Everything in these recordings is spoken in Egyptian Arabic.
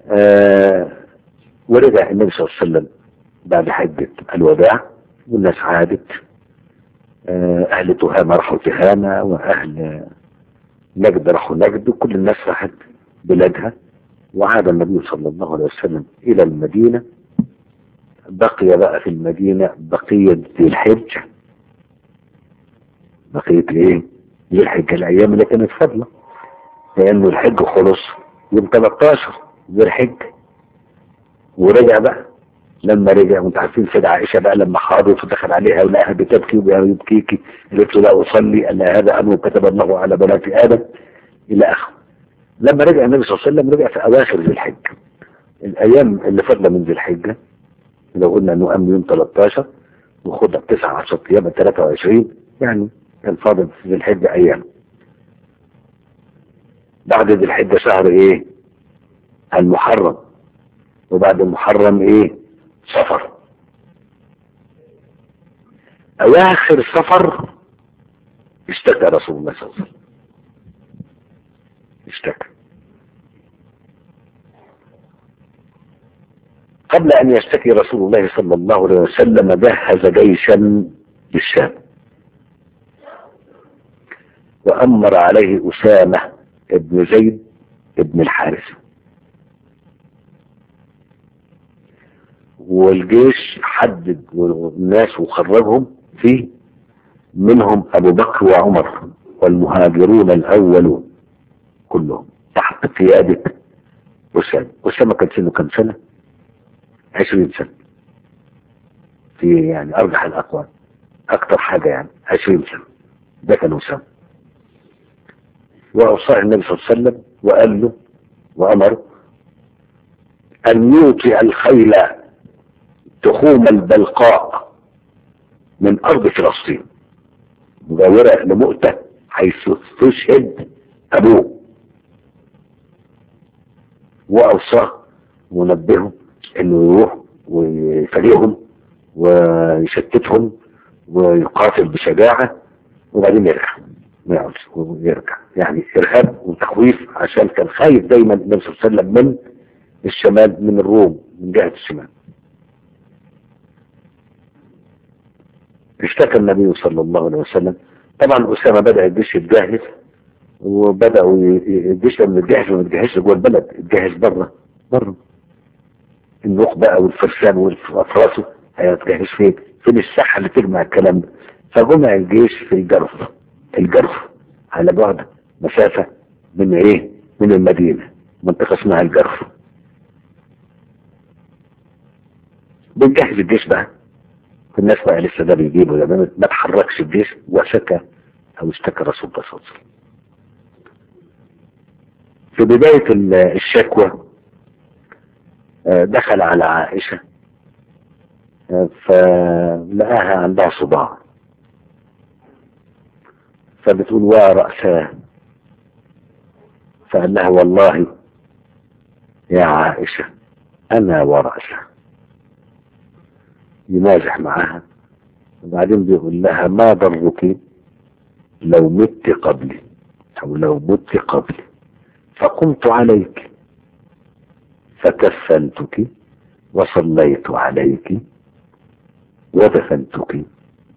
آه ورجع النبي صلى الله عليه وسلم بعد حجة الوداع والناس عادت آه أهل تهامة راحوا تهامة وأهل نجد راحوا نجد وكل الناس راحت بلادها وعاد النبي صلى الله عليه وسلم إلى المدينة بقي بقى في المدينة بقية ذي الحجة بقية ايه ذي الحجة الأيام اللي كانت فاضلة لأنه الحج خلص يوم 13 ذي الحجة ورجع بقى لما رجع وانت عارفين سيدة عائشة بقى لما حاضت ودخل عليها ولقاها بتبكي ويبكيكي قالت له لا أصلي أن هذا أمر كتب الله على بنات آدم إلى آخره لما رجع النبي صلى الله عليه وسلم رجع في أواخر ذي الحجة الأيام اللي فاضلة من ذي الحجة لو قلنا انه قام يوم 13 وخدها ب 19 ايام 23 يعني كان فاضل في ذي الحجه ايام بعد ذي الحجه شهر ايه؟ المحرم وبعد المحرم ايه؟ صفر اواخر صفر اشتكى رسول الله صلى الله عليه وسلم اشتكى قبل أن يشتكي رسول الله صلى الله عليه وسلم جهز جيشا للشام وأمر عليه أسامة ابن زيد ابن الحارث والجيش حدد الناس وخرجهم فيه منهم أبو بكر وعمر والمهاجرون الأولون كلهم تحت قيادة أسامة أسامة كان سنه كم سنة؟ عشرين سنة في يعني أرجح الأقوال أكتر حاجة يعني عشرين سنة ده كان أسامة وأوصاه النبي صلى الله عليه وسلم وقال له وأمره أن يوطئ الخيل تخوم البلقاء من أرض فلسطين مجاورة لمؤتة حيث استشهد أبوه وأوصاه ونبهه انه يروح ويفريهم ويشتتهم ويقاتل بشجاعة وبعدين يرجع ما يقعدش ويرجع يعني ارهاب وتخويف عشان كان خايف دايما النبي صلى الله عليه وسلم من الشمال من الروم من جهة الشمال اشتكى النبي صلى الله عليه وسلم طبعا أسامة بدأ الجيش يتجهز وبدأوا الجيش لما يتجهز ما يتجهزش جوه البلد يتجهز بره بره النخبة او الفرسان والافراس هيتجهز فين فين الساحة اللي تجمع الكلام ده فجمع الجيش في الجرف الجرف على بعد مسافة من ايه من المدينة منطقة اسمها الجرف بنجهز الجيش بقى الناس بقى لسه ده بيجيبه ده ما تحركش الجيش وشكى او اشتكى رسول الله صلى الله عليه وسلم في بداية الشكوى دخل على عائشة فلقاها عندها صداع فبتقول ورأساه فقال لها والله يا عائشة أنا ورأسه يمازح معها وبعدين بيقول لها ما ضرك لو مت قبلي أو لو مت قبلي فقمت عليك فكفنتك وصليت عليك ودفنتك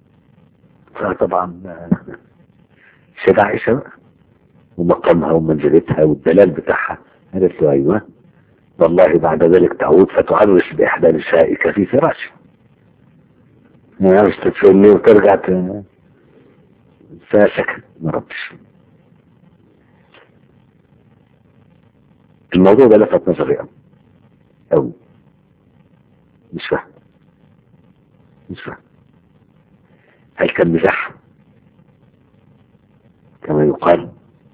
فطبعا سيدة عائشة بقى ومقامها ومنزلتها والدلال بتاعها قالت له ايوه والله بعد ذلك تعود فتعرس باحدى نسائك في فراشك ما عرفت تتفني وترجع ت... فسكت ما ردش الموضوع ده لفت نظري قوي قوي مش فاهم مش فاهم هل كان مزاح كما يقال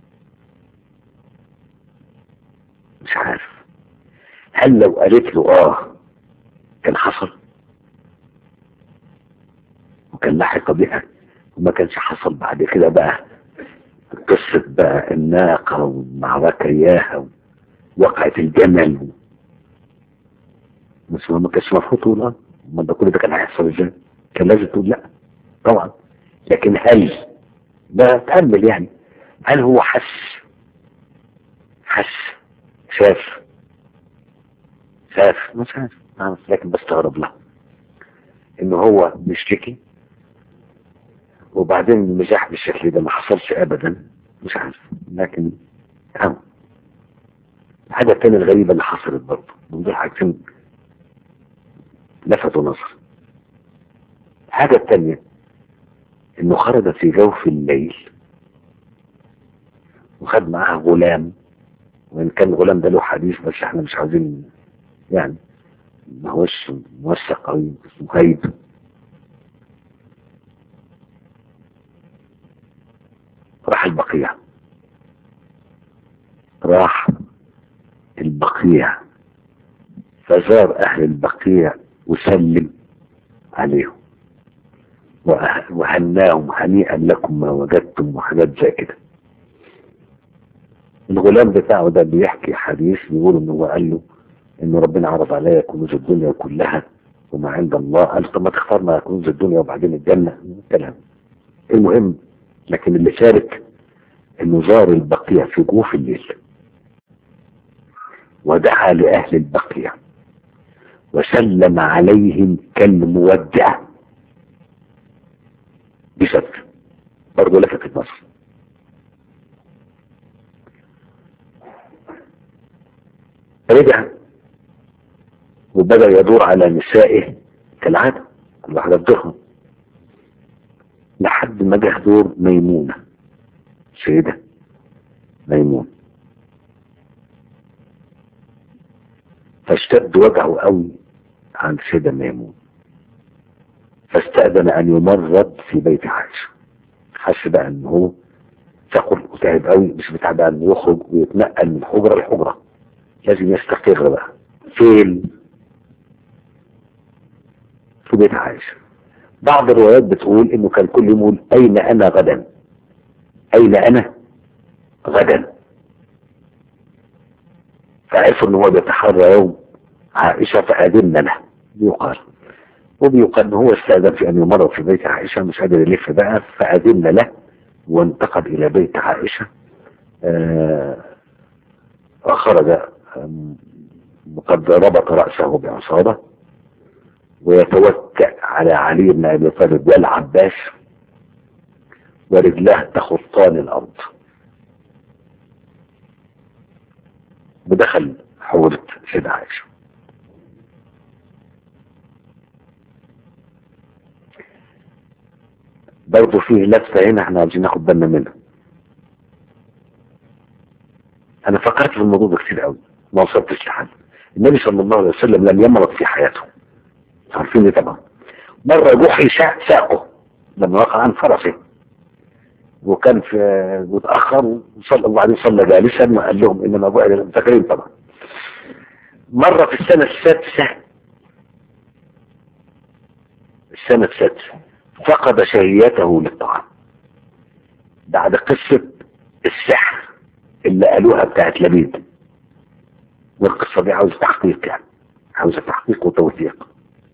مش عارف هل لو قالت له اه كان حصل وكان لحق بها وما كانش حصل بعد كده بقى قصة بقى الناقة والمعركة إياها وقعة الجمل بس ما كانش مفروض تقول اه ما ده كل ده كان هيحصل ازاي؟ كان لازم تقول لا طبعا لكن هل ده تأمل يعني هل هو حس حس شاف خاف مش عارف عارف لكن بستغرب له انه هو بيشتكي وبعدين النجاح بالشكل ده ما حصلش ابدا مش عارف لكن هم الحاجة التانية الغريبة اللي حصلت برضه من دول حاجتين لفتوا نظر الحاجة التانية انه خرج في جوف الليل وخد معاه غلام وان كان الغلام ده له حديث بس احنا مش عاوزين يعني ما هوش موثق قوي اسمه غيب راح البقيع راح البقيع فزار اهل البقيع وسلم عليهم وأه- وهناهم هنيئا لكم ما وجدتم وحاجات زي كده الغلام بتاعه ده بيحكي حديث بيقول ان هو قال له ان ربنا عرض عليا كنوز الدنيا كلها وما عند الله قال طب ما تختار ما كنوز الدنيا وبعدين الجنه كلام المهم لكن اللي شارك انه زار البقيع في جوف الليل ودعا لاهل البقيع وسلم عليهم كالمودع بشد برضه لفتت نظر رجع وبدأ يدور على نسائه كالعادة كل واحدة بدورها لحد ما جه دور ميمونة سيدة ميمون فاشتد وجعه قوي عن سيدة ميمون فاستأذن أن يمرض في بيت عائشة حس بقى أن هو ثقل وتعب قوي مش بتاع بقى أنه يخرج ويتنقل من حجرة لحجرة لازم يستقر بقى فين في بيت عائشة بعض الروايات بتقول انه كان كل يوم يقول اين انا غدا اين انا غدا فعرفوا ان هو بيتحرى يوم عائشة فأذن له بيقال وبيقال ان هو استأذن في ان يمرض في بيت عائشة مش قادر يلف بقى فأذن له وانتقل الى بيت عائشة آه وخرج وقد ربط رأسه بعصابة ويتوكأ على علي بن أبي طالب والعباس ورجلاه تخطان الأرض ودخل حورة سيدة عائشة برضه فيه لفة هنا احنا عايزين ناخد بالنا منها انا فكرت في الموضوع ده كتير قوي ما وصلتش لحل النبي صلى الله عليه وسلم لم يمرض في حياته عارفين طبعا مرة جحي ساقه لما وقع عن فرسه وكان في متأخر وصلى الله عليه وسلم جالسا وقال لهم انما بعد فاكرين طبعا مرة في السنة السادسة السنة السادسة فقد شهيته للطعام بعد قصة السحر اللي قالوها بتاعت لبيد والقصة دي عاوزة تحقيق يعني عاوزة تحقيق وتوثيق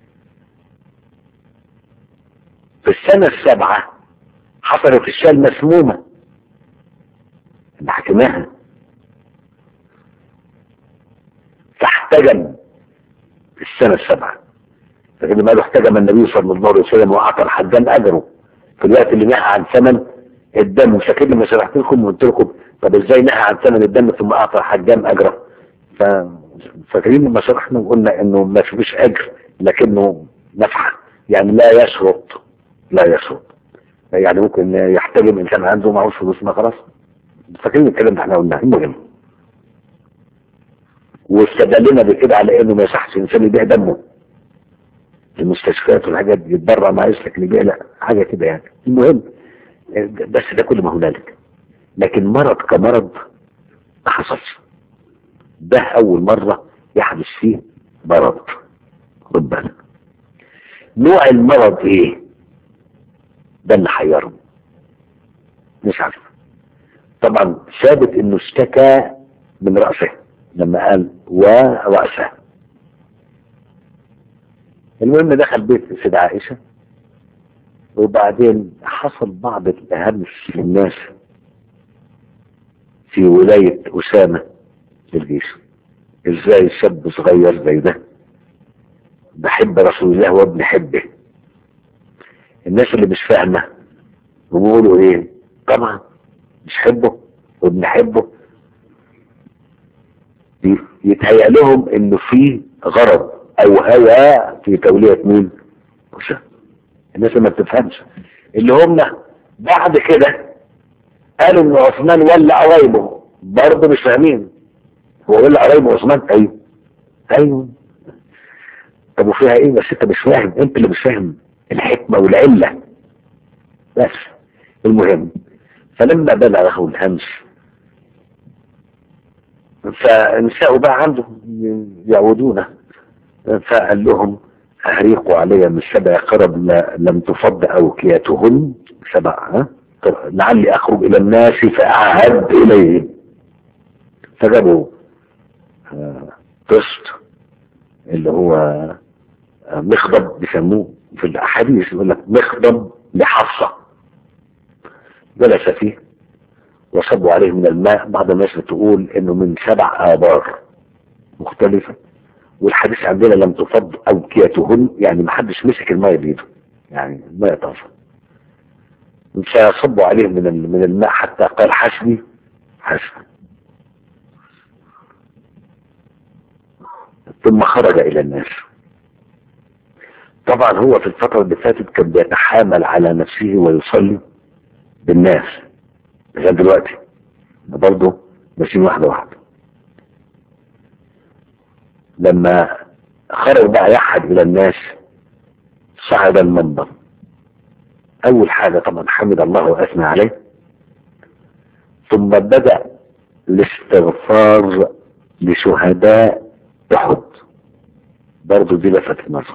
في السنة السابعة حصلت الشاة المسمومة اللي حكيناها فاحتجم في السنة السابعة لكن ما له احتجم النبي صلى الله عليه وسلم وأعطى الحجام أجره في الوقت اللي نهى عن ثمن الدم فاكرين لما شرحت لكم وقلت لكم طب ازاي نهى عن ثمن الدم ثم أعطى الحجام أجره فاكرين لما شرحنا وقلنا انه ما فيش اجر لكنه نفحة يعني لا يشرط لا يشرط يعني ممكن يحتجم انسان عنده معهوش فلوس ما خلاص فاكرين الكلام ده احنا قلناه المهم واستدلنا بكده على انه ما يصحش انسان يبيع دمه المستشفيات والحاجات دي يتبرع مع لكن يبيع لا حاجه كده يعني المهم بس ده كل ما هنالك لكن مرض كمرض ما حصلش ده اول مرة يحدث فيه مرض خد بالك نوع المرض ايه ده اللي حيرهم مش عارف طبعا ثابت انه اشتكى من رأسه لما قال ورأسه المهم دخل بيت السيدة عائشة وبعدين حصل بعض الهمس للناس في ولاية أسامة للجيش ازاي شاب صغير زي ده بحب رسول الله وبنحبه الناس اللي مش فاهمة بيقولوا ايه طبعا مش حبه وبنحبه يتهيأ لهم انه في غرض او هوى في تولية مين أسامة الناس ما بتفهمش اللي هم بعد كده قالوا ان عثمان ولا قرايبه برضه مش فاهمين هو ولا قرايبه عثمان ايوه ايوه طب وفيها ايه بس انت مش فاهم انت اللي مش فاهم الحكمة والعلة بس المهم فلما بلغه الهمس فنساء بقى عنده يعودونه فقال لهم أهريقوا علي من سبع قرب لم تفض أوكياتهن سبع ها لعلي أخرج إلى الناس فأعهد إليهم فجابوا قسط اللي هو مخضب بيسموه في الأحاديث يقول لك مخضب لحفصة جلس فيه وصبوا عليه من الماء بعض الناس بتقول انه من سبع آبار مختلفة والحديث عندنا لم تفض أوكيتهن يعني ما حدش مسك الماء بيده يعني الماء طافى فصبوا عليه من من الماء حتى قال حسبي حسبي ثم خرج إلى الناس طبعا هو في الفترة اللي فاتت كان بيتحامل على نفسه ويصلي بالناس لغايه دلوقتي برضه ماشيين واحدة واحدة لما خرج بقى يحد إلى الناس صعد المنبر أول حاجة طبعا حمد الله وأثنى عليه ثم بدأ الاستغفار لشهداء أحد برضه دي لفتت نظر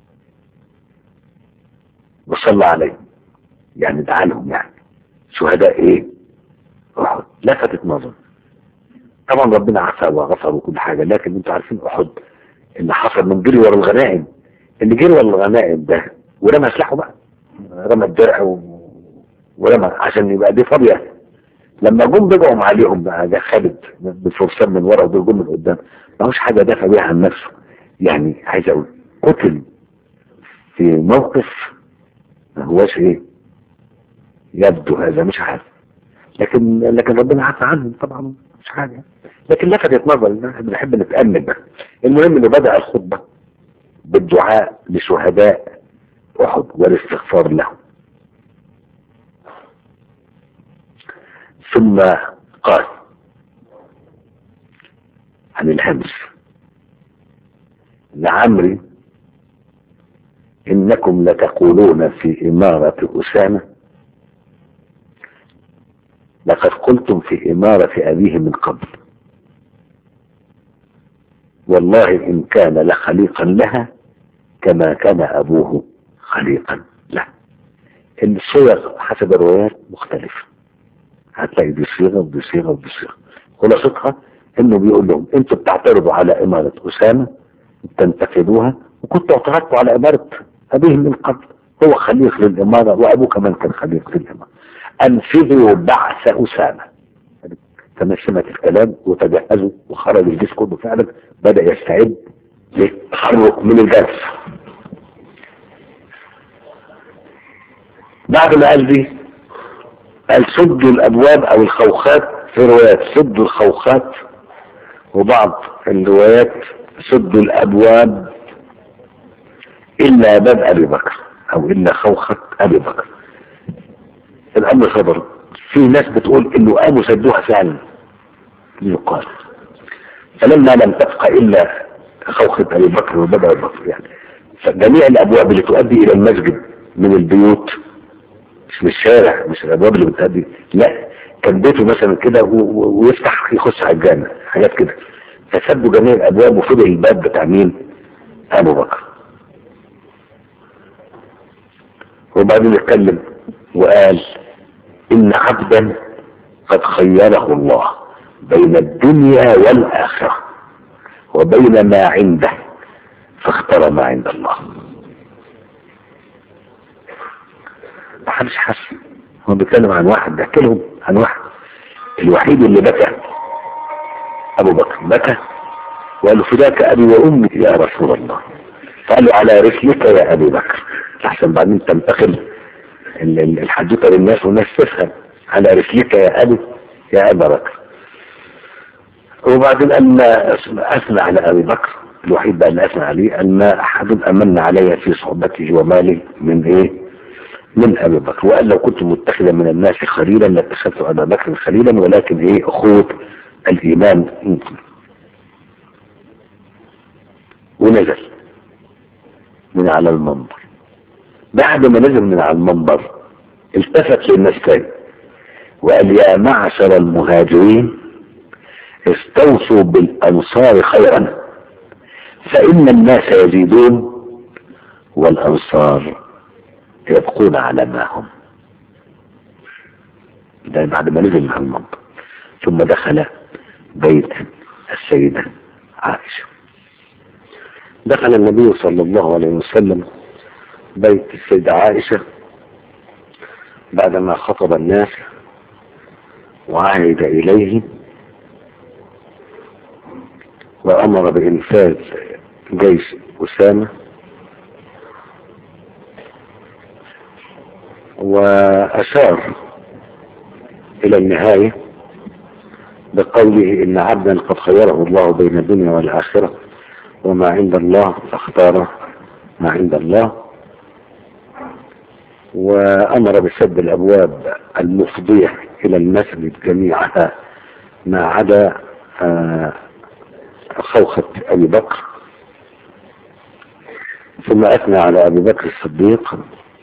وصلى عليهم يعني دعا لهم يعني شهداء ايه احد لفتت نظر طبعا ربنا عفى وغفر وكل حاجة لكن انتوا عارفين احد اللي حصل من جري ورا الغنائم اللي جري ورا الغنائم ده ورمى سلاحه بقى رمى الدرع و... ورمى عشان يبقى دي فاضيه لما جم رجعوا عليهم بقى ده خالد بالفرسان من ورا ودول جم من قدام ما هوش حاجه دافع بيها عن نفسه يعني عايز اقول قتل في موقف ما هواش ايه يبدو هذا مش عارف لكن لكن ربنا عفى عنهم طبعا مش حاجه لكن لفتت نظر احنا بنحب نتامل بقى المهم انه بدا الخطبه بالدعاء لشهداء احد والاستغفار لهم ثم قال عن الهمس لعمري إنكم لتقولون في إمارة أسامة لقد قلتم في إمارة أبيه من قبل والله إن كان لخليقا لها كما كان أبوه خليقا له الصيغ حسب الروايات مختلفة هتلاقي دي صيغة ودي صيغة ودي صيغة خلاصتها انه بيقول لهم انتوا بتعترضوا على امارة اسامة تنتقدوها وكنتوا اعترضتوا على امارة ابيه من قبل هو خليق للامارة وابوه كمان كان خليق للامارة انفذوا بعث اسامة تمشمت الكلام وتجهزوا وخرج الجيش كله فعلا بدأ يستعد للتحرك من الجرس بعد ما قال دي قال سدوا الابواب او الخوخات في روايات سدوا الخوخات وبعض الروايات سدوا الابواب الا باب ابي بكر او الا خوخة ابي بكر الامر صدر في ناس بتقول انه قاموا سدوها فعلا يقال فلما لم تبقى الا خوخة ابي بكر وباب ابي بكر يعني فجميع الابواب اللي تؤدي الى المسجد من البيوت مش من الشارع مش الابواب اللي بتأدي لا كان بيته مثلا كده ويفتح يخش على الجامع حاجات كده فسدوا جميع الابواب وفضل الباب بتاع مين ابو بكر وبعدين اتكلم وقال ان عبدا قد خيره الله بين الدنيا والاخره وبين ما عنده فاختار ما عند الله محدش حس هو بيتكلم عن واحد بيحكي لهم عن واحد الوحيد اللي بكى ابو بكر بكى وقال له فداك ابي وامي يا رسول الله قال له على رسلك يا ابي بكر احسن بعدين تنتقل ال- ال- الحدوته للناس والناس تفهم على رسلك يا ابي يا ابا بكر وبعدين قال ما اثنى على ابي بكر الوحيد بقى اللي اثنى عليه ان ما احد امن علي في صحبته ومالي من ايه من ابي بكر وقال لو كنت متخذا من الناس خليلا لاتخذت ابا بكر خليلا ولكن ايه اخوه الايمان منكم ونزل من على المنبر بعد ما نزل من على المنبر التفت للناس تاني وقال يا معشر المهاجرين استوصوا بالانصار خيرا فان الناس يزيدون والانصار يبقون على ما هم ده بعد ما نزل من المنبر ثم دخل بيت السيدة عائشة دخل النبي صلى الله عليه وسلم بيت السيدة عائشة بعدما خطب الناس وعهد إليهم وأمر بإنفاذ جيش أسامة وأشار إلى النهاية بقوله إن عبدا قد خيره الله بين الدنيا والآخرة وما عند الله فاختار ما عند الله وأمر بسد الأبواب المفضية إلى المسجد جميعها ما عدا آه، خوخة أبي بكر ثم أثنى على أبي بكر الصديق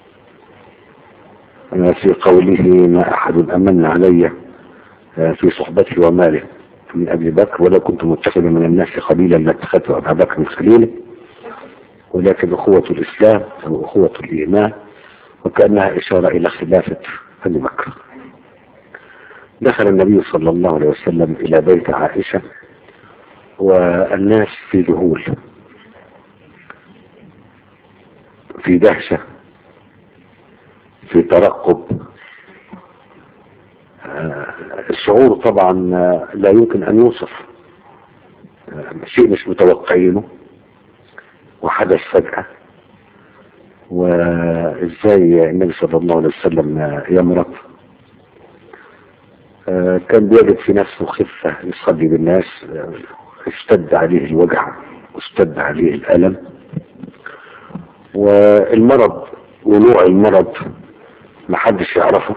آه، في قوله ما أحد أمن علي آه، في صحبته وماله من أبي بكر ولا كنت متخذا من الناس خليلا لاتخذت أبا بكر خليلا ولكن أخوة الإسلام أو أخوة الإيمان وكأنها إشارة إلى خلافة أبي بكر دخل النبي صلى الله عليه وسلم إلى بيت عائشة والناس في ذهول في دهشة في ترقب آه، الشعور طبعا آه، لا يمكن أن يوصف آه، شيء مش متوقعينه وحدث فجأة وازاي النبي صلى الله عليه وسلم آه، يمرض آه، كان بيجد في نفسه خفة يصلي بالناس آه، اشتد عليه الوجع واشتد عليه الألم والمرض ونوع المرض محدش يعرفه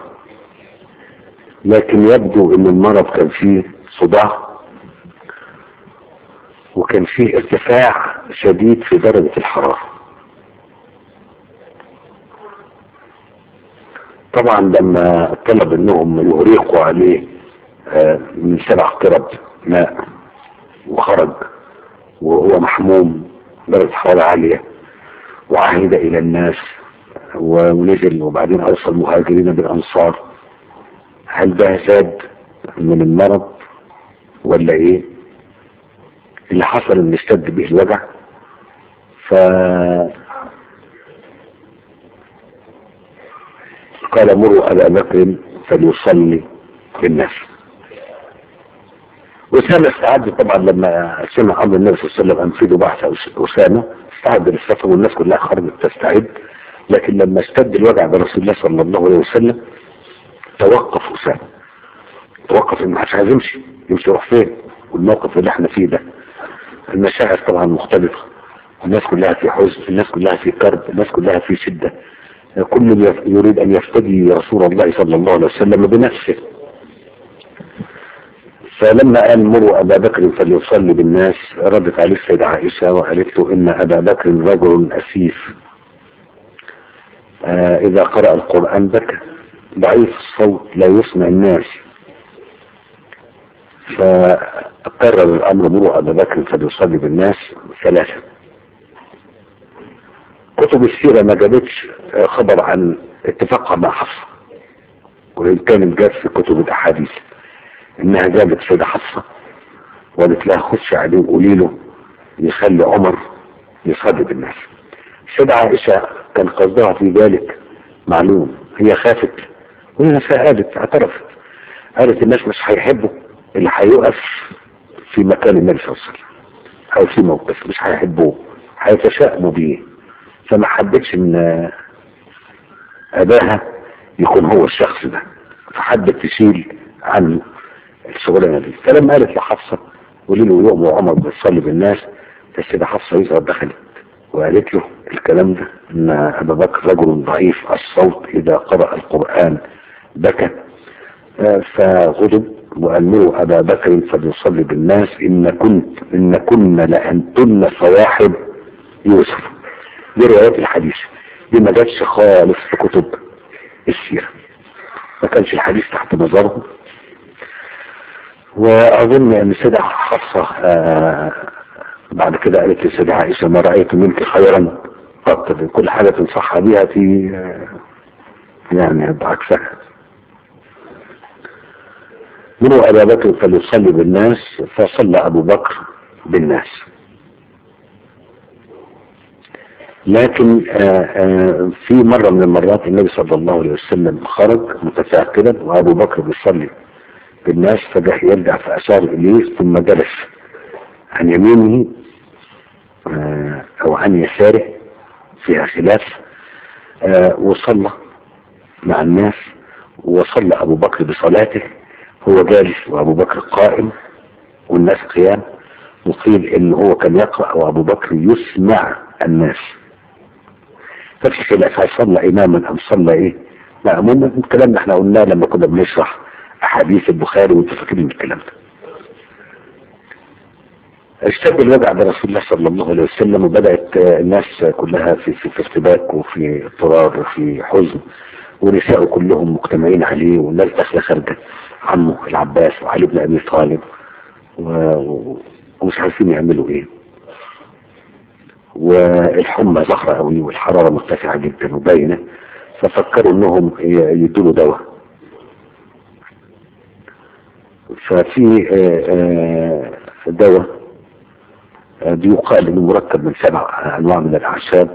لكن يبدو ان المرض كان فيه صداع وكان فيه ارتفاع شديد في درجة الحرارة طبعا لما طلب انهم يغرقوا عليه آه، من سبع قرب ماء وخرج وهو محموم درجة حرارة عالية وعهد الى الناس ونزل وبعدين ارسل مهاجرين بالانصار هل ده زاد من المرض ولا ايه اللي حصل ان اشتد به الوجع ف قال مروا ابا بكر فليصلي بالناس وسامة استعد طبعا لما سمع امر النبي صلى الله عليه وسلم انفذوا بعث اسامه استعد للسفر والناس كلها خرجت تستعد لكن لما اشتد الوجع برسول الله صلى الله عليه وسلم توقف اسامه توقف ان محدش عايز يمشي يمشي يروح فين والموقف اللي احنا فيه ده المشاعر طبعا مختلفه الناس كلها في حزن الناس كلها في كرب الناس كلها في شده كل يف- يريد ان يفتدي رسول الله صلى الله عليه وسلم بنفسه فلما قال مروا ابا بكر فليصلي بالناس ردت عليه السيدة عائشة وقالت له ان ابا بكر رجل اسيف آه اذا قرأ القرآن بكى ضعيف الصوت لا يسمع الناس فقرر الامر مروا ابا بكر فليصلي بالناس ثلاثة كتب السيرة ما جابتش آه، خبر عن اتفاقها مع حفصة وإن كانت جات في كتب الأحاديث إنها جابت سيدة حفصة وقالت لها خش عليه وقولي له يخلي عمر يصلي بالناس سيدة عائشة كان قصدها في ذلك معلوم هي خافت وهي نفسها قالت اعترفت قالت الناس مش هيحبوا اللي هيقف في مكان النبي صلى الله عليه وسلم او في موقف مش هيحبوه هيتشائموا بيه فما حبتش ان اباها يكون هو الشخص ده فحبت تشيل عنه الشغلانه دي فلما قالت لحفصه قولي له يوم وعمر بتصلي بالناس فالسيده حفصه يظهر دخلت وقالت له الكلام ده ان ابا بكر رجل ضعيف الصوت اذا قرأ القرآن بكى فغضب وقال له ابا بكر فليصلي بالناس ان كنت ان كن لانتن صواحب يوسف دي روايات الحديث دي ما جاتش خالص في كتب السيرة ما كانش الحديث تحت نظرهم واظن ان سيدة حفصة آه بعد كده قالت لسيدة عائشة ما رأيت منك خيرا قط كل حاجة تنصحها بيها في آه يعني بعكسها مروا أبا بكر فليصلي بالناس فصلى أبو بكر بالناس لكن آآ آآ في مرة من المرات النبي صلى الله عليه وسلم خرج متفاكرا وأبو بكر بيصلي بالناس فجاء يرجع فأشار إليه ثم جلس عن يمينه أو عن يساره فيها خلاف وصلى مع الناس وصلى أبو بكر بصلاته هو جالس وابو بكر قائم والناس قيام وقيل ان هو كان يقرأ وابو بكر يسمع الناس ففي خلاف هل صلى اماما ام صلى ايه مأموما الكلام ده احنا قلناه لما كنا بنشرح احاديث البخاري وانتوا فاكرين الكلام ده اشتد الوضع برسول الله صلى الله عليه وسلم وبدأت الناس كلها في في, في ارتباك وفي اضطرار وفي حزن ونساء كلهم مجتمعين عليه والناس داخله خارجه عمه العباس وعلي بن ابي طالب و... ومش عارفين يعملوا ايه والحمى ظاهره قوي والحراره مرتفعه جدا وباينه ففكروا انهم يدوا له دواء ففي دواء بيقال انه مركب من سبع انواع من الاعشاب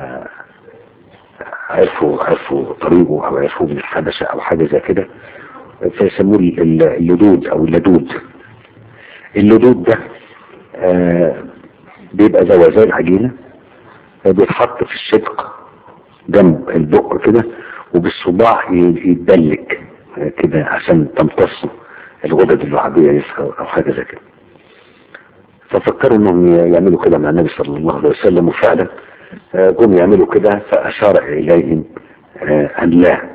عرفوا عرفوا طريقه او عرفوه من الحبشة او حاجة زي كده فيسموه اللدود او اللدود اللدود ده آه بيبقى دواء زي العجينة بيتحط في الشدق جنب البق كده وبالصباع يتدلك كده عشان تمتص الغدد اللعابية او حاجة زي كده ففكروا انهم يعملوا كده مع النبي صلى الله عليه وسلم وفعلا قوم يعملوا كده فأشار إليهم أن لا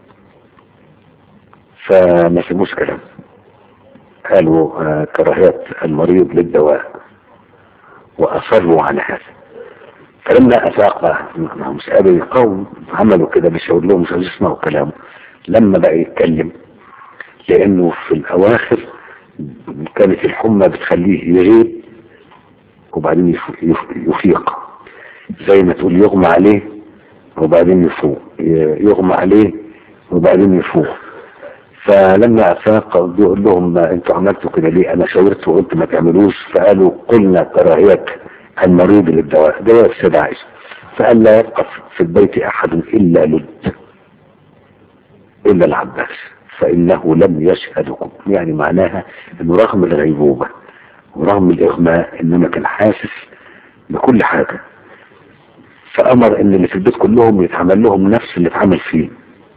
فما سموش كلام قالوا كراهية المريض للدواء وأصروا على هذا فلما أفاق معهم سألوا القوم عملوا كده مش هقول لهم مش عايز يسمعوا كلامه لما بقى يتكلم لأنه في الأواخر كانت الحمى بتخليه يغيب وبعدين يفيق زي ما تقول يغمى عليه وبعدين يفوق يغمى عليه وبعدين يفوق فلما افاق بيقول لهم انتوا عملتوا كده ليه انا شاورت وقلت ما تعملوش فقالوا قلنا كراهية المريض للدواء دواء السيدة عائشة فقال لا يبقى في البيت احد الا لد الا العباس فانه لم يشهدكم يعني معناها انه رغم الغيبوبة ورغم الاغماء انما كان حاسس بكل حاجة فامر ان اللي في البيت كلهم يتعمل لهم نفس اللي اتعمل فيه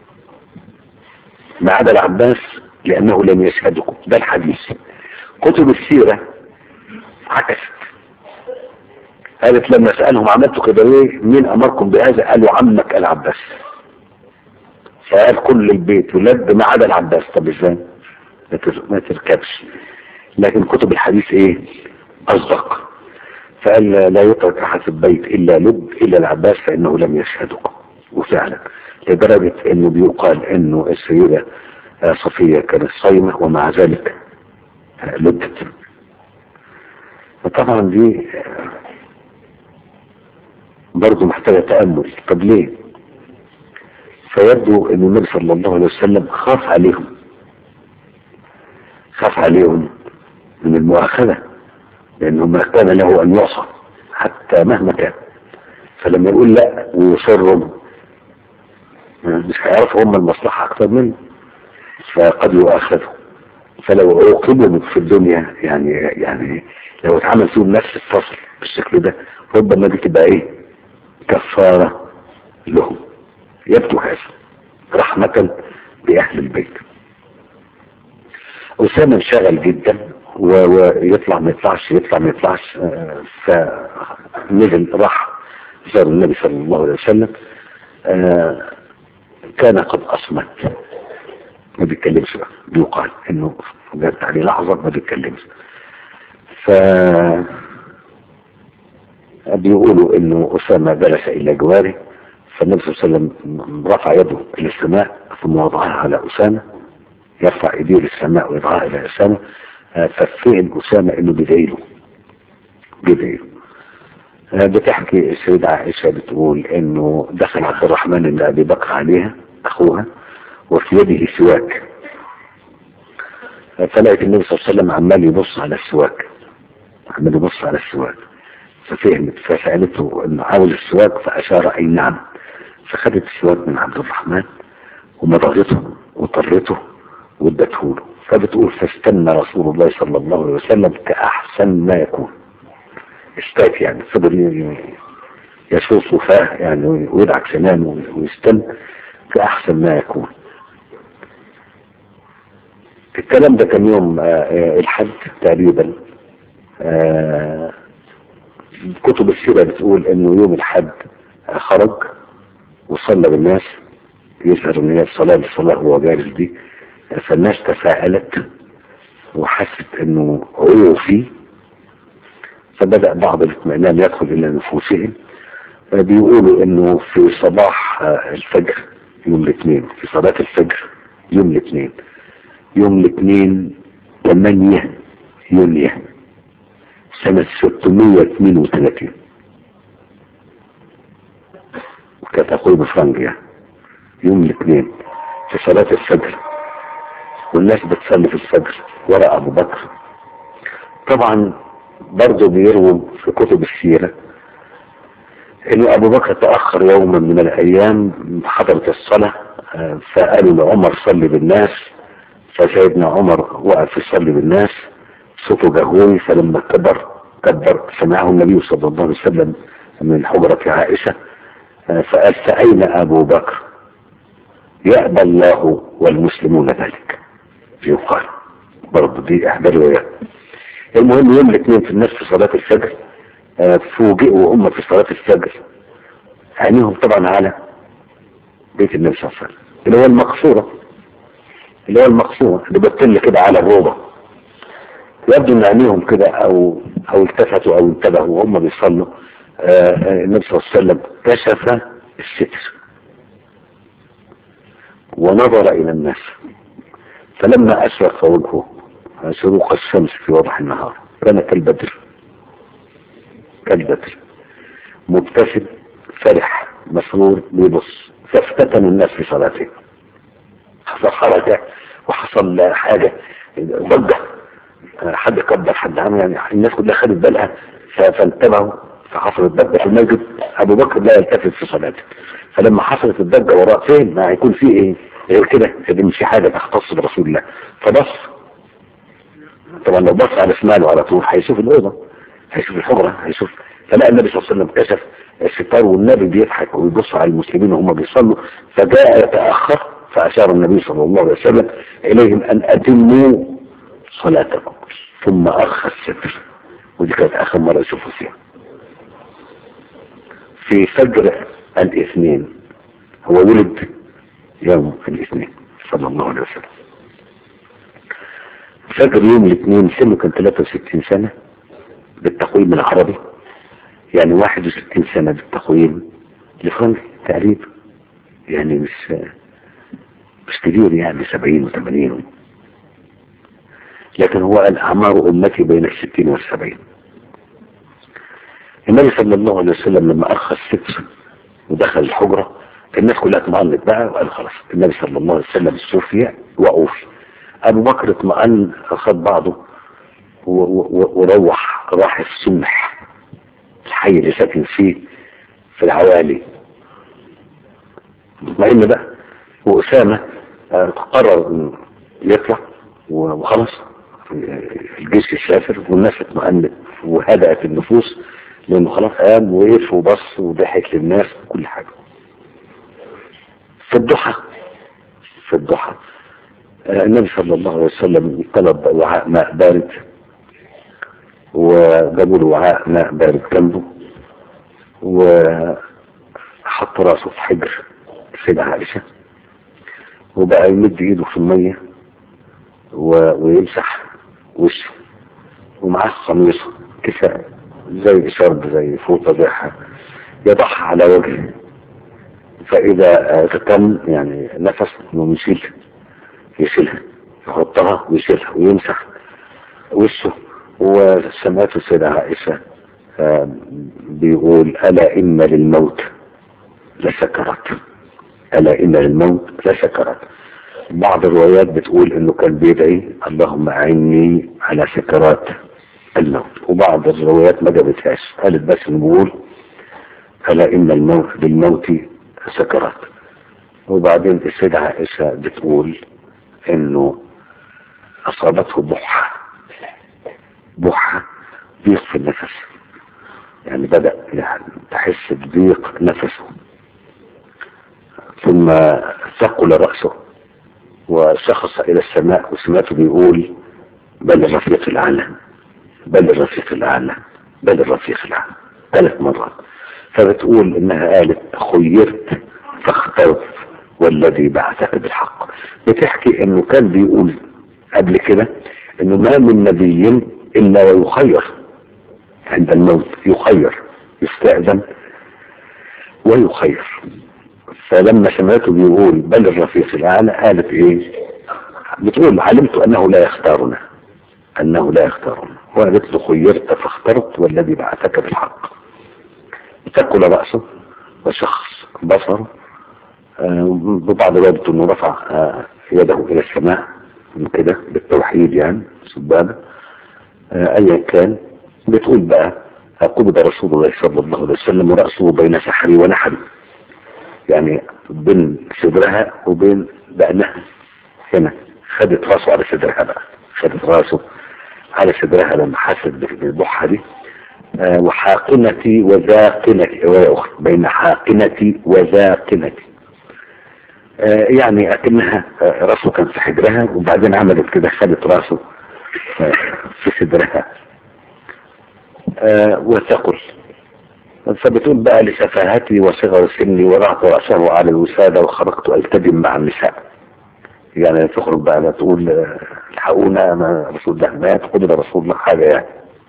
ما عدا العباس لانه لم يشهدكم ده الحديث كتب السيرة عكست قالت لما سألهم عملتوا كده ليه مين امركم بهذا قالوا عمك العباس فقال كل البيت ولد ما عدا العباس طب ازاي ما تركبش لكن كتب الحديث ايه اصدق فقال لا يترك احد في البيت الا لب الا العباس فانه لم يشهدكم وفعلا لدرجة انه بيقال انه السيدة صفية كانت صايمة ومع ذلك لبت فطبعا دي برضه محتاجة تأمل طب ليه فيبدو ان النبي صلى الله عليه وسلم خاف عليهم خاف عليهم من المؤاخذة لانه ما كان له ان يعصى حتى مهما كان فلما يقول لا ويصرهم مش هيعرفوا هم المصلحة اكتر منه فقد يؤاخذوا فلو عوقبوا في الدنيا يعني يعني لو اتعمل فيهم نفس الفصل بالشكل ده ربما دي تبقى ايه كفارة لهم يبدو هذا رحمة بأهل البيت أسامة انشغل جدا ويطلع ما يطلعش يطلع ما يطلعش فنزل راح زار النبي صلى الله عليه وسلم كان قد أصمت ما بيتكلمش بقى بيقال انه جت عليه لحظة ما بيتكلمش ف بيقولوا انه اسامة جلس الى جواره فالنبي صلى الله عليه وسلم رفع يده الى السماء ثم وضعها على اسامة يرفع ايديه للسماء ويضعها الى اسامة ففهم اسامة انه بيدعي له بيدعي له بتحكي السيدة عائشة بتقول انه دخل عبد الرحمن بن ابي بكر عليها اخوها وفي يده سواك فلقيت النبي صلى الله عليه وسلم عمال يبص على السواك عمال يبص على السواك ففهمت فسألته انه عاوز السواك فاشار اي نعم فخدت السواك من عبد الرحمن ومضغته وطرته وادته له فبتقول فاستنى رسول الله صلى الله عليه وسلم كأحسن ما يكون استاك يعني فضل يشوف فاه يعني ويدعك سنانه ويستنى كأحسن ما يكون الكلام ده كان يوم الحد تقريبا كتب السيرة بتقول انه يوم الحد خرج وصلى بالناس يظهر ان هي الصلاة للصلاة هو جالس دي فالناس تفاءلت وحست انه عيوا فيه فبدأ بعض الاطمئنان يدخل الى نفوسهم بيقولوا انه في صباح الفجر يوم الاثنين في صلاة الفجر يوم الاثنين يوم الاثنين 8 يونيو سنة 632 كانت أقول بفرنجيا يوم الاثنين في صلاة الفجر والناس بتصلي في الفجر وراء أبو بكر طبعا برضه بيرووا في كتب السيرة إن أبو بكر تأخر يوما من الأيام حضرت الصلاة فقالوا لعمر صلي بالناس فسيدنا عمر وقف يصلي بالناس صوته جهوري فلما كبر كبر سمعه النبي صلى الله عليه وسلم من حجرة عائشة فقال فأين أبو بكر يأبى الله والمسلمون ذلك يقال برضه دي إحدى الروايات المهم يوم الاثنين في الناس في صلاة الفجر فوجئوا هم في صلاة الفجر عينيهم طبعا على بيت النبي صلى الله عليه وسلم اللي هو المقصورة اللي هو المقصورة اللي بتطل كده على الروضة يبدو ان عينيهم كده او او التفتوا او انتبهوا وهم بيصلوا النبي صلى الله عليه وسلم كشف الستر ونظر الى الناس فلما اشرق وجهه شروق الشمس في وضح النهار كان كالبدر كالبدر مبتسم فرح مسرور بيبص فافتتن الناس في صلاته حصل حركة وحصل حاجة ضجة حد كبر حد عمل يعني الناس كلها خدت بالها فانتبهوا فحصلت ضجة في المسجد ابو بكر لا يلتفت في صلاته فلما حصلت الضجة وراء فين ما هيكون في ايه غير كده دي مش حاجة تختص برسول الله فبص طبعا لو بص على شماله على طول هيشوف الاوضه هيشوف الحجره هيشوف فلقى النبي صلى الله عليه وسلم كشف الستار والنبي بيضحك ويبص على المسلمين وهم بيصلوا فجاء يتاخر فاشار النبي صلى الله عليه وسلم اليهم ان اتموا صلاتكم ثم ارخى الستر ودي كانت اخر مره يشوفوا فيها في فجر الاثنين هو ولد يوم الاثنين صلى الله عليه وسلم فجر يوم الاثنين سنه كان 63 سنة بالتقويم العربي يعني 61 سنة بالتقويم الفرنسي تقريبا يعني مش مش كبير يعني 70 و80 لكن هو قال أعمار أمتي بين الستين والسبعين النبي صلى الله عليه وسلم لما أخذ الستر ودخل الحجرة الناس كلها اطمأنت بقى وقال خلاص النبي صلى الله عليه وسلم الصوفية وأوفي أبو بكر اطمأن أخذ بعضه وروح راح السمح الحي اللي ساكن فيه في العوالي مطمئن بقى وأسامة قرر يطلع وخلاص الجيش يسافر والناس اطمأنت وهدأت النفوس لانه خلاص قام وقف وبص وضحك للناس وكل حاجة في الضحى في الضحى آه، النبي صلى الله عليه وسلم طلب وعاء ماء بارد وجابوا له وعاء ماء بارد جنبه وحط راسه في حجر السيدة عائشة وبقى يمد ايده في المية و- ويمسح وشه ومعاه قميصه كساء زي شرب زي فوطة زي حاجة يضعها على وجهه فإذا تم يعني نفس انه يشيل يشيلها يحطها ويشيلها ويمسح وشه وسمعت السيدة عائشة آه، بيقول ألا إن للموت لسكرات ألا إن للموت لسكرات بعض الروايات بتقول إنه كان بيدعي اللهم أعني على سكرات الموت وبعض الروايات ما جابتهاش قالت بس إنه بيقول ألا إن الموت للموت سكرات وبعدين السيدة عائشة بتقول إنه أصابته بحة بحة ضيق في النفس يعني بدأ يعني تحس بضيق نفسه ثم ثقل رأسه وشخص إلى السماء وسمعته بيقول بل الرفيق الأعلى بل الرفيق الأعلى بل الرفيق الأعلى ثلاث مرات فبتقول إنها قالت خيرت فاخترت والذي بعثك بالحق بتحكي إنه كان بيقول قبل كده إنه ما من نبي إلا ويخير عند الموت يخير يستأذن ويخير فلما سمعته بيقول بل الرفيق الأعلى قالت إيه بتقول علمت أنه لا يختارنا أنه لا يختارنا وقالت له خيرت فاخترت والذي بعثك بالحق تأكل رأسه وشخص بصره آه، ببعض الوقت انه رفع آه، يده الى السماء من كده بالتوحيد يعني سبابه آه، ايا كان بتقول بقى قبض رسول الله صلى الله عليه وسلم ورأسه بين سحري ونحري يعني بين صدرها وبين دقنها هنا خدت راسه على صدرها بقى خدت راسه على صدرها لما حست بالبحة دي آه، وحاقنتي وذاقنتي رواية أخرى بين حاقنتي وذاقنتي آه، يعني أكنها آه، راسه كان في حجرها وبعدين عملت كده خدت راسه آه، في صدرها آه، وثقل فبتقول بقى لسفاهتي وصغر سني وضعت رأسه على الوسادة وخرجت ألتجم مع النساء يعني تخرج بقى لا تقول آه، الحقونا أنا رسول الله مات قبل رسول الله حاجة يعني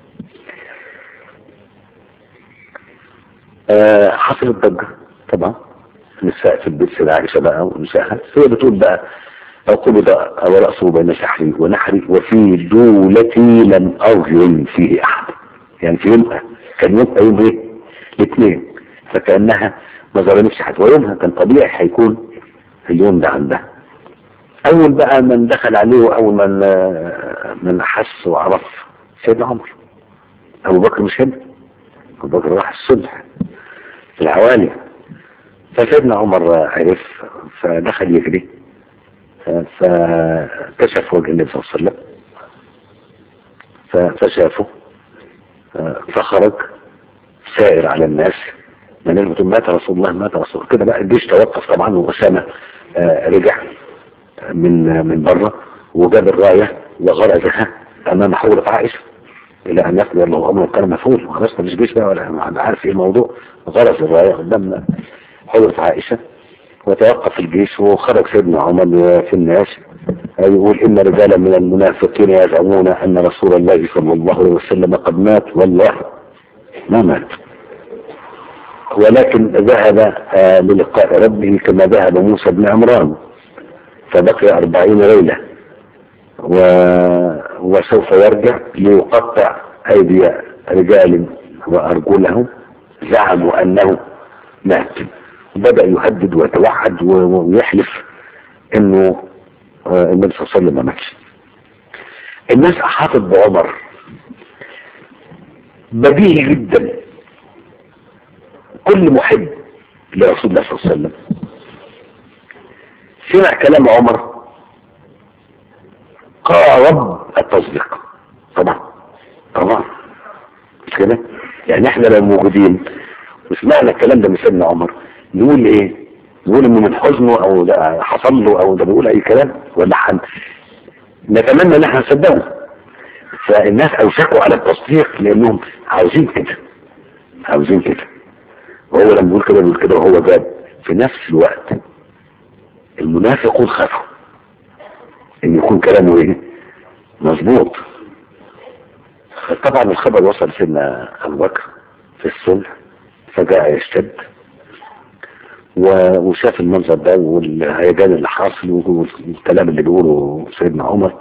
آه، حصلت ضجة طبعا نساء في البيت سيدة عائشة بقى ونساءها هي بتقول بقى أو قبض ورأسه بين سحري ونحري وفي دولتي لم أظلم فيه أحد يعني في يومها كان يومها يوم ايه؟ الاثنين فكأنها ما ظلمتش حد ويومها كان طبيعي هيكون اليوم ده عندها أول بقى من دخل عليه وأول من آه، من حس وعرف سيدنا عمر أبو بكر مش هنا أبو بكر راح الصلح في العوالي فسيدنا عمر عرف فدخل يجري فكشف وجه النبي صلى الله عليه وسلم ف- فشافه فخرج سائر على الناس من المتم مات رسول الله مات رسول الله كده بقى الجيش توقف طبعا وأسامة آه، رجع من من بره وجاب الراية وغرزها أمام حولة عائشة إلى أن يقضي الله أمره كان مفعول وخلاص مش جيش بقى ولا حد عارف إيه الموضوع غرز الراية قدام حولة عائشة وتوقف الجيش وخرج سيدنا عمر في الناس يقول إن رجالا من المنافقين يزعمون أن رسول الله صلى الله عليه وسلم قد مات والله ما مات ولكن ذهب آه، للقاء ربه كما ذهب موسى بن عمران فبقي أربعين ليلة و... وسوف يرجع ليقطع أيدي رجال وأرجلهم زعموا أنه مات بدأ يهدد ويتوعد و- ويحلف انه آه، النبي صلى الله عليه وسلم ما ماتش الناس احاطت بعمر بديهي جدا كل محب لرسول الله صلى الله عليه وسلم سمع كلام عمر قارب التصديق طبعا طبعا مش كده يعني احنا لو موجودين وسمعنا الكلام ده من سيدنا عمر نقول ايه نقول انه من حزنه او ده حصل له او ده بيقول اي كلام ولا حد نتمنى ان احنا نصدقه فالناس اوشكوا على التصديق لانهم عاوزين كده عاوزين كده وهو لما بيقول كده بيقول كده وهو جاد في نفس الوقت المنافقون خافوا ان يكون كلامه ايه مظبوط طبعا الخبر وصل سيدنا ابو بكر في الصلح فجاء يشتد وشاف المنظر ده والهيجان اللي حاصل والكلام اللي بيقوله سيدنا عمر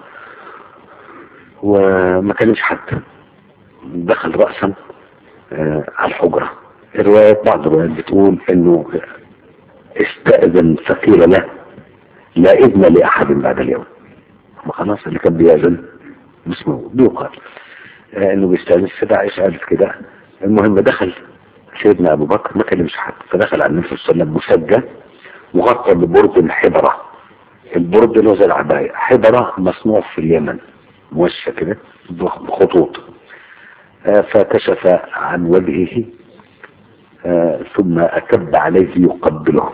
وما كلمش حد دخل رأسا على الحجرة الروايات بعض الروايات بتقول انه استأذن فقيل له لا إذن لأحد بعد اليوم خلاص اللي كان بيأذن اسمه بيقال آه انه بيستأذن السيدة عائشة قالت كده المهم دخل سيدنا ابو بكر ما كلمش حد فدخل على النبي صلى الله عليه وسلم مسجى مغطى ببرد حبرة البرد اللي هو زي العباية حبرة مصنوع في اليمن موشى كده بخطوط آه فكشف عن وجهه آه ثم أكب عليه يقبله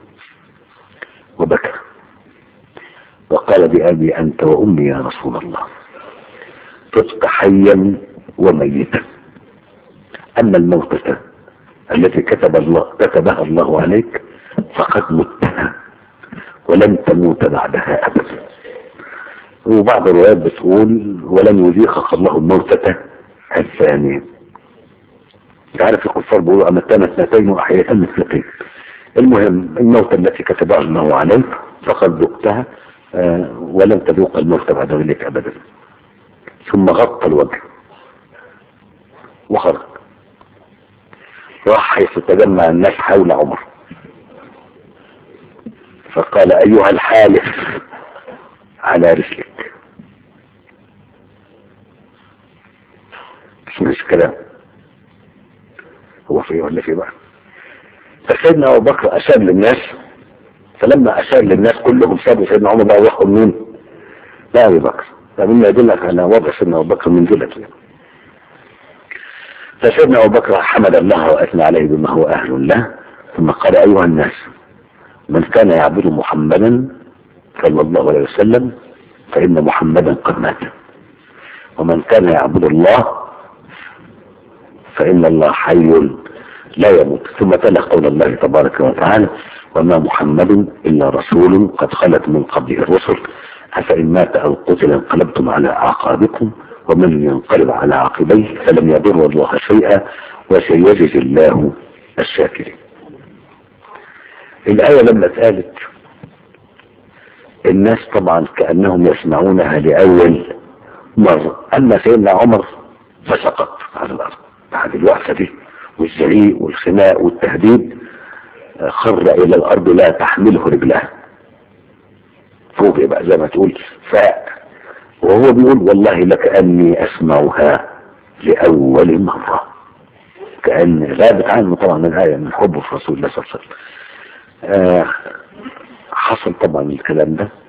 وبكى وقال بأبي أنت وأمي يا رسول الله طفت حيا وميتا أما الموتة التي كتب الله كتبها الله عليك فقد متها ولن تموت بعدها أبدا وبعض الروايات بتقول ولن يذيقك الله الموتة الثانية تعرف الكفار بيقولوا أمتنا اثنتين وأحياء مثلتين المهم الموتة التي كتبها الله عليك فقد ذقتها آه ولن تذوق الموت بعد ذلك أبدا ثم غطى الوجه وخرج راح حيث تجمع الناس حول عمر فقال أيها الحالف على رسلك مش كلام هو في ولا في بقى فسيدنا ابو بكر اشار للناس فلما اشار للناس كلهم سابوا سيدنا عمر بقى ويحكم مين؟ لا ابي بكر فمما يدلك على وضع سيدنا ابو بكر من جلة يعني. فسيدنا ابو بكر حمد الله واثنى عليه بما هو اهل له ثم قال ايها الناس من كان يعبد محمدا صلى الله عليه وسلم فان محمدا قد مات ومن كان يعبد الله فان الله حي لا يموت ثم تلا قول الله تبارك وتعالى وما محمد إلا رسول قد خلت من قبله الرسل أفإن مات أو قتل انقلبتم على أعقابكم ومن ينقلب على عقبيه فلن يضر الله شيئا وسيجزي الله الشاكرين الآية لما اتقالت الناس طبعا كأنهم يسمعونها لأول مرة أما سيدنا عمر فسقط على الأرض بعد الوقفة دي والزعيق والخناق والتهديد خر الى الارض لا تحمله رجلها فوق بقى زي ما تقول فاء وهو بيقول والله لكأني اسمعها لاول مرة كأن غابت عنه طبعا الآية من حبه في رسول الله صلى الله عليه وسلم آه حصل طبعا الكلام ده